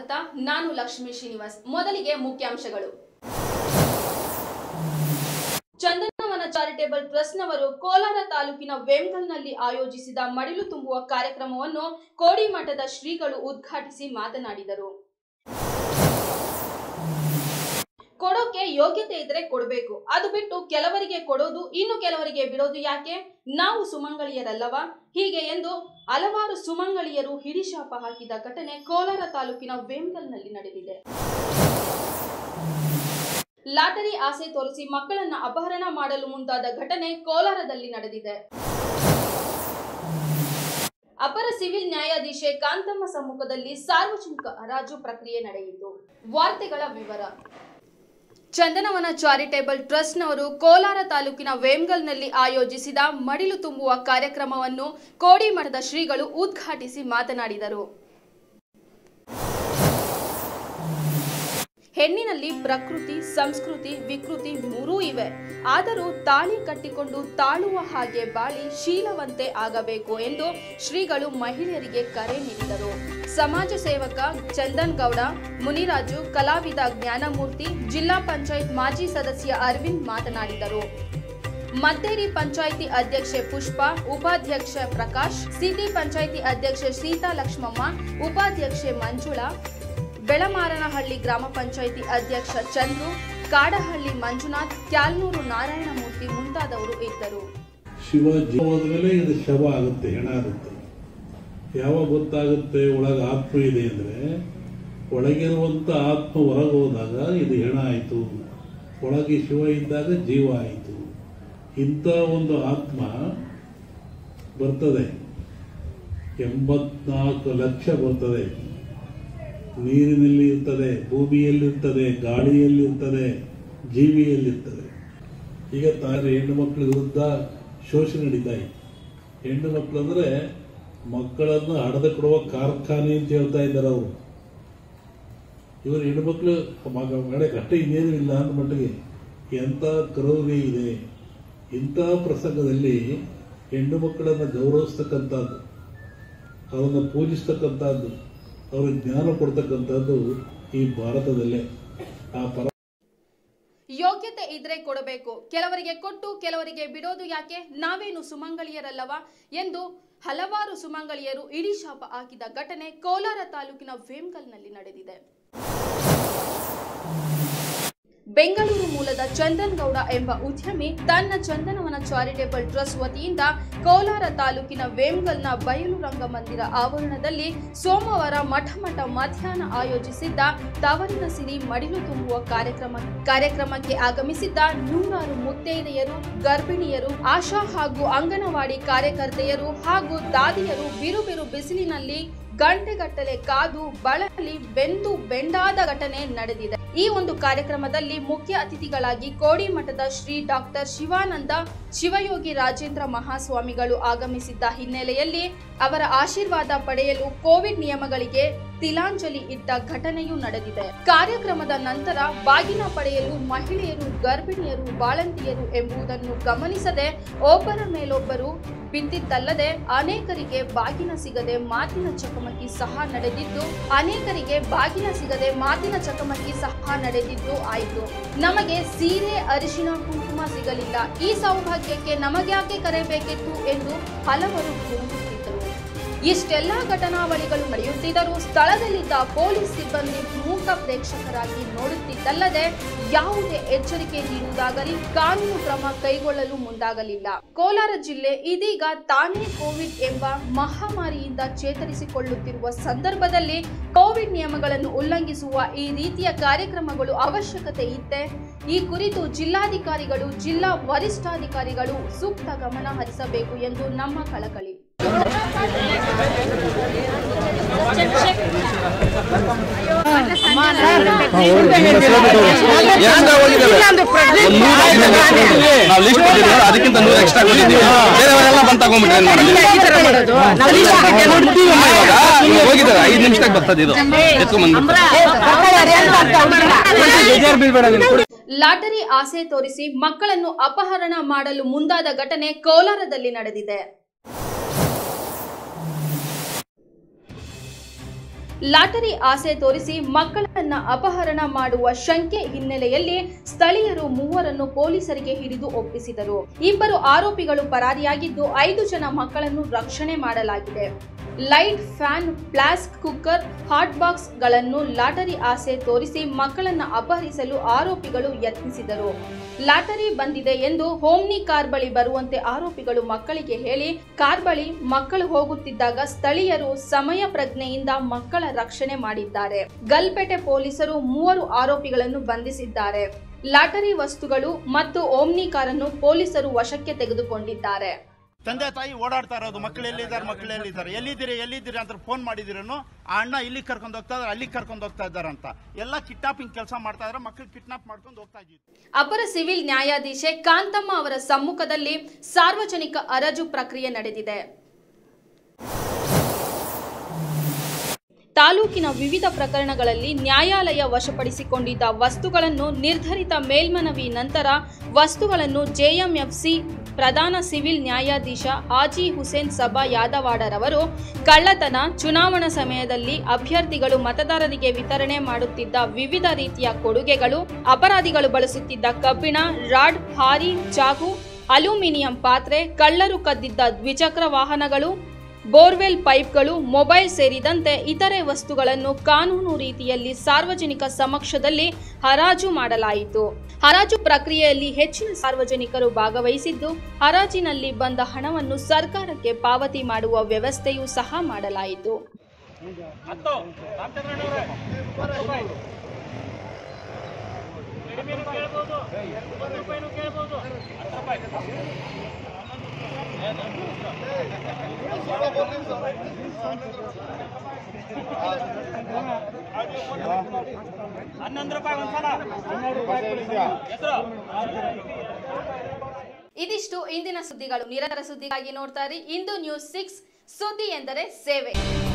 ಸ್ವಾಗತ ನಾನು ಲಕ್ಷ್ಮೀ ಶ್ರೀನಿವಾಸ್ ಮೊದಲಿಗೆ ಮುಖ್ಯಾಂಶಗಳು ಚಂದನವನ ಚಾರಿಟೇಬಲ್ ಟ್ರಸ್ಟ್ನವರು ಕೋಲಾರ ತಾಲೂಕಿನ ವೇಮ್ಗಲ್ನಲ್ಲಿ ಆಯೋಜಿಸಿದ ಮಡಿಲು ತುಂಬುವ ಕಾರ್ಯಕ್ರಮವನ್ನು ಕೋಡಿಮಠದ ಶ್ರೀಗಳು ಉದ್ಘಾಟಿಸಿ ಮಾತನಾಡಿದರು ಕೊಡೋಕೆ ಯೋಗ್ಯತೆ ಇದ್ರೆ ಕೊಡಬೇಕು ಅದು ಬಿಟ್ಟು ಕೆಲವರಿಗೆ ಕೊಡೋದು ಇನ್ನು ಕೆಲವರಿಗೆ ಬಿಡೋದು ಯಾಕೆ ನಾವು ಸುಮಂಗಳಿಯರಲ್ಲವಾ ಹೀಗೆ ಎಂದು ಹಲವಾರು ಸುಮಂಗಳಿಯರು ಹಿಡಿಶಾಪ ಹಾಕಿದ ಘಟನೆ ಕೋಲಾರ ತಾಲೂಕಿನ ವೇಮ್ಗಲ್ನಲ್ಲಿ ನಡೆದಿದೆ ಲಾಟರಿ ಆಸೆ ತೋರಿಸಿ ಮಕ್ಕಳನ್ನ ಅಪಹರಣ ಮಾಡಲು ಮುಂದಾದ ಘಟನೆ ಕೋಲಾರದಲ್ಲಿ ನಡೆದಿದೆ ಅಪರ ಸಿವಿಲ್ ನ್ಯಾಯಾಧೀಶೆ ಕಾಂತಮ್ಮ ಸಮ್ಮುಖದಲ್ಲಿ ಸಾರ್ವಜನಿಕ ಹರಾಜು ಪ್ರಕ್ರಿಯೆ ನಡೆಯಿತು ವಾರ್ತೆಗಳ ವಿವರ ಚಂದನವನ ಚಾರಿಟೇಬಲ್ ಟ್ರಸ್ಟ್ನವರು ಕೋಲಾರ ತಾಲೂಕಿನ ವೇಮ್ಗಲ್ನಲ್ಲಿ ಆಯೋಜಿಸಿದ ಮಡಿಲು ತುಂಬುವ ಕಾರ್ಯಕ್ರಮವನ್ನು ಕೋಡಿಮಠದ ಶ್ರೀಗಳು ಉದ್ಘಾಟಿಸಿ ಮಾತನಾಡಿದರು ಹೆಣ್ಣಿನಲ್ಲಿ ಪ್ರಕೃತಿ ಸಂಸ್ಕೃತಿ ವಿಕೃತಿ ಮೂರೂ ಇವೆ ಆದರೂ ತಾಳಿ ಕಟ್ಟಿಕೊಂಡು ತಾಳುವ ಹಾಗೆ ಬಾಳಿ ಶೀಲವಂತೆ ಆಗಬೇಕು ಎಂದು ಶ್ರೀಗಳು ಮಹಿಳೆಯರಿಗೆ ಕರೆ ನೀಡಿದರು ಸಮಾಜ ಸೇವಕ ಚಂದನ್ ಗೌಡ ಮುನಿರಾಜು ಕಲಾವಿದ ಜ್ಞಾನಮೂರ್ತಿ ಜಿಲ್ಲಾ ಪಂಚಾಯತ್ ಮಾಜಿ ಸದಸ್ಯ ಅರವಿಂದ್ ಮಾತನಾಡಿದರು ಮದ್ದೇರಿ ಪಂಚಾಯಿತಿ ಅಧ್ಯಕ್ಷೆ ಪುಷ್ಪ ಉಪಾಧ್ಯಕ್ಷ ಪ್ರಕಾಶ್ ಸಿಟಿ ಪಂಚಾಯಿತಿ ಅಧ್ಯಕ್ಷೆ ಸೀತಾ ಲಕ್ಷ್ಮಮ್ಮ ಉಪಾಧ್ಯಕ್ಷೆ ಮಂಜುಳಾ ಬೆಳಮಾರನಹಳ್ಳಿ ಗ್ರಾಮ ಪಂಚಾಯಿತಿ ಅಧ್ಯಕ್ಷ ಚಂದ್ರು ಕಾಡಹಳ್ಳಿ ಮಂಜುನಾಥ್ ಕ್ಯಾಲ್ನೂರು ನಾರಾಯಣಮೂರ್ತಿ ಮುಂತಾದವರು ಇದ್ದರು ಶಿವ ಜೀವ ಹೋದ್ಮೇಲೆ ಇದು ಶವ ಆಗುತ್ತೆ ಹೆಣ ಆಗುತ್ತೆ ಯಾವಾಗ ಗೊತ್ತಾಗುತ್ತೆ ಒಳಗೆ ಆತ್ಮ ಇದೆ ಅಂದ್ರೆ ಒಳಗಿರುವಂತ ಆತ್ಮ ಹೊರಗೆ ಹೋದಾಗ ಇದು ಹೆಣ ಆಯಿತು ಒಳಗೆ ಶಿವ ಇದ್ದಾಗ ಜೀವ ಆಯಿತು ಇಂಥ ಒಂದು ಆತ್ಮ ಬರ್ತದೆ ಎಂಬತ್ನಾಲ್ಕು ಲಕ್ಷ ಬರ್ತದೆ ನೀರಿನಲ್ಲಿ ಇರ್ತದೆ ಭೂಮಿಯಲ್ಲಿರ್ತದೆ ಗಾಳಿಯಲ್ಲಿರ್ತದೆ ಜೀವಿಯಲ್ಲಿರ್ತದೆ ಈಗ ತಾನೇ ಹೆಣ್ಣು ಮಕ್ಕಳ ವಿರುದ್ಧ ಶೋಷಣೆ ನಡೀತಾ ಇದೆ ಹೆಣ್ಣು ಮಕ್ಕಳು ಅಂದ್ರೆ ಮಕ್ಕಳನ್ನು ಹಡೆದು ಕೊಡುವ ಕಾರ್ಖಾನೆ ಅಂತ ಹೇಳ್ತಾ ಇದ್ದಾರೆ ಅವರು ಇವರು ಹೆಣ್ಣು ಮಕ್ಕಳು ಮಗ ಮಳೆ ಕಷ್ಟ ಇನ್ನೇನು ಇಲ್ಲ ಅಂದ ಮಟ್ಟಿಗೆ ಎಂಥ ಕ್ರೌರ್ಯ ಇದೆ ಇಂಥ ಪ್ರಸಂಗದಲ್ಲಿ ಹೆಣ್ಣು ಮಕ್ಕಳನ್ನು ಗೌರವಿಸ್ತಕ್ಕಂಥದ್ದು ಅವರನ್ನು ಪೂಜಿಸ್ತಕ್ಕಂಥದ್ದು ಅವರಿಗೆ ಜ್ಞಾನ ಕೊಡ್ತಕ್ಕಂಥದ್ದು ಈ ಭಾರತದಲ್ಲೇ ಆ ಪರ ಯೋಗ್ಯತೆ ಇದ್ರೆ ಕೊಡಬೇಕು ಕೆಲವರಿಗೆ ಕೊಟ್ಟು ಕೆಲವರಿಗೆ ಬಿಡೋದು ಯಾಕೆ ನಾವೇನು ಸುಮಂಗಳಿಯರಲ್ಲವಾ ಎಂದು ಹಲವಾರು ಸುಮಂಗಳಿಯರು ಇಡೀ ಶಾಪ ಹಾಕಿದ ಘಟನೆ ಕೋಲಾರ ತಾಲೂಕಿನ ವೇಮ್ಗಲ್ನಲ್ಲಿ ನಡೆದಿದೆ ಬೆಂಗಳೂರು ಮೂಲದ ಚಂದನ್ ಗೌಡ ಎಂಬ ಉದ್ಯಮಿ ತನ್ನ ಚಂದನವನ ಚಾರಿಟೇಬಲ್ ಟ್ರಸ್ಟ್ ವತಿಯಿಂದ ಕೋಲಾರ ತಾಲೂಕಿನ ವೇಮ್ಗಲ್ನ ಬಯಲು ರಂಗಮಂದಿರ ಆವರಣದಲ್ಲಿ ಸೋಮವಾರ ಮಠ ಮಠ ಮಧ್ಯಾಹ್ನ ಆಯೋಜಿಸಿದ್ದ ತವರಿನ ಸಿರಿ ಮಡಿಲು ತುಂಬುವ ಕಾರ್ಯಕ್ರಮ ಕಾರ್ಯಕ್ರಮಕ್ಕೆ ಆಗಮಿಸಿದ್ದ ನೂರಾರು ಮುತ್ತೈದೆಯರು ಗರ್ಭಿಣಿಯರು ಆಶಾ ಹಾಗೂ ಅಂಗನವಾಡಿ ಕಾರ್ಯಕರ್ತೆಯರು ಹಾಗೂ ದಾದಿಯರು ಬಿರು ಬಿರು ಬಿಸಿಲಿನಲ್ಲಿ ಗಂಟೆಗಟ್ಟಲೆ ಕಾದು ಬಳಲಿ ಬೆಂದು ಬೆಂಡಾದ ಘಟನೆ ನಡೆದಿದೆ ಈ ಒಂದು ಕಾರ್ಯಕ್ರಮದಲ್ಲಿ ಮುಖ್ಯ ಅತಿಥಿಗಳಾಗಿ ಕೋಡಿಮಠದ ಶ್ರೀ ಡಾಕ್ಟರ್ ಶಿವಾನಂದ ಶಿವಯೋಗಿ ರಾಜೇಂದ್ರ ಮಹಾಸ್ವಾಮಿಗಳು ಆಗಮಿಸಿದ್ದ ಹಿನ್ನೆಲೆಯಲ್ಲಿ ಅವರ ಆಶೀರ್ವಾದ ಪಡೆಯಲು ಕೋವಿಡ್ ನಿಯಮಗಳಿಗೆ ತಿಲಾಂಜಲಿ ಇಟ್ಟ ಘಟನೆಯೂ ನಡೆದಿದೆ ಕಾರ್ಯಕ್ರಮದ ನಂತರ ಬಾಗಿನ ಪಡೆಯಲು ಮಹಿಳೆಯರು ಗರ್ಭಿಣಿಯರು ಬಾಳಂತಿಯರು ಎಂಬುದನ್ನು ಗಮನಿಸದೆ ಒಬ್ಬರ ಮೇಲೊಬ್ಬರು ಬಿದ್ದಿದ್ದಲ್ಲದೆ ಅನೇಕರಿಗೆ ಬಾಗಿನ ಸಿಗದೆ ಮಾತಿನ ಚಕಮಕಿ ಸಹ ನಡೆದಿದ್ದು ಅನೇಕರಿಗೆ ಬಾಗಿನ ಸಿಗದೆ ಮಾತಿನ ಚಕಮಕಿ ಸಹ ನಡೆದಿದ್ದು ಆಯಿತು ನಮಗೆ ಸೀರೆ ಅರಿಶಿನ ಕುಂಕುಮ ಸಿಗಲಿಲ್ಲ ಈ ಸೌಭಾಗ್ಯಕ್ಕೆ ನಮಗ್ಯಾಕೆ ಕರೆಯಬೇಕಿತ್ತು ಎಂದು ಹಲವರು ಗುರುಗುತ್ತಿದ್ದರು ಇಷ್ಟೆಲ್ಲಾ ಘಟನಾವಳಿಗಳು ನಡೆಯುತ್ತಿದ್ದರೂ ಸ್ಥಳದಲ್ಲಿದ್ದ ಪೊಲೀಸ್ ಸಿಬ್ಬಂದಿ ಮೂಕ ಪ್ರೇಕ್ಷಕರಾಗಿ ನೋಡುತ್ತಿದ್ದಲ್ಲದೆ ಯಾವುದೇ ಎಚ್ಚರಿಕೆ ನೀಡುವುದಾಗಲಿ ಕಾನೂನು ಕ್ರಮ ಕೈಗೊಳ್ಳಲು ಮುಂದಾಗಲಿಲ್ಲ ಕೋಲಾರ ಜಿಲ್ಲೆ ಇದೀಗ ತಾನೇ ಕೋವಿಡ್ ಎಂಬ ಮಹಾಮಾರಿಯಿಂದ ಚೇತರಿಸಿಕೊಳ್ಳುತ್ತಿರುವ ಸಂದರ್ಭದಲ್ಲಿ ಕೋವಿಡ್ ನಿಯಮಗಳನ್ನು ಉಲ್ಲಂಘಿಸುವ ಈ ರೀತಿಯ ಕಾರ್ಯಕ್ರಮಗಳು ಅವಶ್ಯಕತೆ ಇತ್ತೆ ಈ ಕುರಿತು ಜಿಲ್ಲಾಧಿಕಾರಿಗಳು ಜಿಲ್ಲಾ ವರಿಷ್ಠಾಧಿಕಾರಿಗಳು ಸೂಕ್ತ ಗಮನ ಹರಿಸಬೇಕು ಎಂದು ನಮ್ಮ ಕಳಕಳಿ ಏನಂತ ಹೋಗಿದ್ದೇವೆ ನಾವು ಲಿಸ್ಟ್ ಕೊಟ್ಟಿದ್ದೀವಿ ಅದಕ್ಕಿಂತ ನೂರು ಎಕ್ಸ್ಟ್ರಾ ಕೊಟ್ಟಿದ್ದೀವಿ ಬೇರೆಯವರೆಲ್ಲ ಬಂದ್ ತಗೊಂಡ್ಬಿಟ್ರೆ ಏನ್ ಮಾಡೋದು ಇವಾಗ ಹೋಗಿದ್ದಾರೆ ಐದು ನಿಮಿಷದಾಗ ಬರ್ತದೆ ಇದು ಎತ್ಕೊಂಡ್ ಲಾಟರಿ ಆಸೆ ತೋರಿಸಿ ಮಕ್ಕಳನ್ನು ಅಪಹರಣ ಮಾಡಲು ಮುಂದಾದ ಘಟನೆ ಕೋಲಾರದಲ್ಲಿ ನಡೆದಿದೆ ಲಾಟರಿ ಆಸೆ ತೋರಿಸಿ ಮಕ್ಕಳನ್ನ ಅಪಹರಣ ಮಾಡುವ ಶಂಕೆ ಹಿನ್ನೆಲೆಯಲ್ಲಿ ಸ್ಥಳೀಯರು ಮೂವರನ್ನು ಪೊಲೀಸರಿಗೆ ಹಿಡಿದು ಒಪ್ಪಿಸಿದರು ಇಬ್ಬರು ಆರೋಪಿಗಳು ಪರಾರಿಯಾಗಿದ್ದು ಐದು ಜನ ಮಕ್ಕಳನ್ನು ರಕ್ಷಣೆ ಮಾಡಲಾಗಿದೆ light fan flask cooker hot box ಗಳನ್ನು ಲಾಟರಿ ಆಸೆ ತೋರಿಸಿ ಮಕ್ಕಳನ್ನ ಅಪಹರಿಸಲು ಆರೋಪಿಗಳು ಯತ್ನಿಸಿದರು ಲಾಟರಿ ಬಂದಿದೆ ಎಂದು ಹೋಮ್ನಿ ಕಾರ್ ಬಳಿ ಬರುವಂತೆ ಆರೋಪಿಗಳು ಮಕ್ಕಳಿಗೆ ಹೇಳಿ ಕಾರ್ ಬಳಿ ಮಕ್ಕಳು ಹೋಗುತ್ತಿದ್ದಾಗ ಸ್ಥಳೀಯರು ಸಮಯ ಪ್ರಜ್ಞೆಯಿಂದ ಮಕ್ಕಳ ರಕ್ಷಣೆ ಮಾಡಿದ್ದಾರೆ ಗಲ್ಪೇಟೆ ಪೊಲೀಸರು ಮೂವರು ಆರೋಪಿಗಳನ್ನು ಬಂಧಿಸಿದ್ದಾರೆ ಲಾಟರಿ ವಸ್ತುಗಳು ಮತ್ತು ಓಮ್ನಿ ಕಾರನ್ನು ಪೊಲೀಸರು ವಶಕ್ಕೆ ತೆಗೆದುಕೊಂಡಿದ್ದಾರೆ ತಂದೆ ತಾಯಿ ಓಡಾಡ್ತಾ ಇರೋದು ಮಕ್ಕಳು ಎಲ್ಲಿದ್ದಾರೆ ಮಕ್ಕಳು ಎಲ್ಲಿದ್ದಾರೆ ಎಲ್ಲಿದ್ದೀರಿ ಎಲ್ಲಿದ್ದೀರಿ ಅಂತ ಫೋನ್ ಮಾಡಿದಿರೇನು ಆ ಅಣ್ಣ ಇಲ್ಲಿಗೆ ಕರ್ಕೊಂಡು ಹೋಗ್ತಾ ಇದ್ದಾರೆ ಅಲ್ಲಿಗೆ ಕರ್ಕೊಂಡು ಹೋಗ್ತಾ ಇದ್ದಾರೆ ಅಂತ ಎಲ್ಲ ಕಿಡ್ನಾಪಿಂಗ್ ಕೆಲಸ ಮಾಡ್ತಾ ಇದ್ದಾರೆ ಮಕ್ಕಳು ಕಿಡ್ನಾಪ್ ಮಾಡ್ಕೊಂಡು ಹೋಗ್ತಾ ಇದ್ದೀವಿ ಅಪರ ಸಿವಿಲ್ ನ್ಯಾಯಾಧೀಶೆ ಕಾಂತಮ್ಮ ಅವರ ಸಮ್ಮುಖದಲ್ಲಿ ಸಾರ್ವಜನಿಕ ಅರಜು ಪ್ರಕ್ರಿಯೆ ನಡೆದಿದೆ ತಾಲೂಕಿನ ವಿವಿಧ ಪ್ರಕರಣಗಳಲ್ಲಿ ನ್ಯಾಯಾಲಯ ವಶಪಡಿಸಿಕೊಂಡಿದ್ದ ವಸ್ತುಗಳನ್ನು ನಿರ್ಧರಿತ ಮೇಲ್ಮನವಿ ನಂತರ ವಸ್ತುಗಳನ್ನು ಜೆಎಂಎಫ್ಸಿ ಪ್ರಧಾನ ಸಿವಿಲ್ ನ್ಯಾಯಾಧೀಶ ಹಾಜಿ ಹುಸೇನ್ ಸಬಾ ಯಾದವಾಡರವರು ಕಳ್ಳತನ ಚುನಾವಣಾ ಸಮಯದಲ್ಲಿ ಅಭ್ಯರ್ಥಿಗಳು ಮತದಾರರಿಗೆ ವಿತರಣೆ ಮಾಡುತ್ತಿದ್ದ ವಿವಿಧ ರೀತಿಯ ಕೊಡುಗೆಗಳು ಅಪರಾಧಿಗಳು ಬಳಸುತ್ತಿದ್ದ ಕಬ್ಬಿಣ ರಾಡ್ ಹಾರಿ ಚಾಕು ಅಲ್ಯೂಮಿನಿಯಂ ಪಾತ್ರೆ ಕಳ್ಳರು ಕದ್ದಿದ್ದ ದ್ವಿಚಕ್ರ ವಾಹನಗಳು ಬೋರ್ವೆಲ್ ಪೈಪ್ಗಳು ಮೊಬೈಲ್ ಸೇರಿದಂತೆ ಇತರೆ ವಸ್ತುಗಳನ್ನು ಕಾನೂನು ರೀತಿಯಲ್ಲಿ ಸಾರ್ವಜನಿಕ ಸಮಕ್ಷದಲ್ಲಿ ಹರಾಜು ಮಾಡಲಾಯಿತು ಹರಾಜು ಪ್ರಕ್ರಿಯೆಯಲ್ಲಿ ಹೆಚ್ಚಿನ ಸಾರ್ವಜನಿಕರು ಭಾಗವಹಿಸಿದ್ದು ಹರಾಜಿನಲ್ಲಿ ಬಂದ ಹಣವನ್ನು ಸರ್ಕಾರಕ್ಕೆ ಪಾವತಿ ಮಾಡುವ ವ್ಯವಸ್ಥೆಯೂ ಸಹ ಮಾಡಲಾಯಿತು ಇದಿಷ್ಟು ಇಂದಿನ ಸುದ್ದಿಗಳು ನಿರಂತರ ಸುದ್ದಿಗಾಗಿ ನೋಡ್ತಾ ಇರಿ ಇಂದು ನ್ಯೂಸ್ ಸಿಕ್ಸ್ ಸುದ್ದಿ ಎಂದರೆ ಸೇವೆ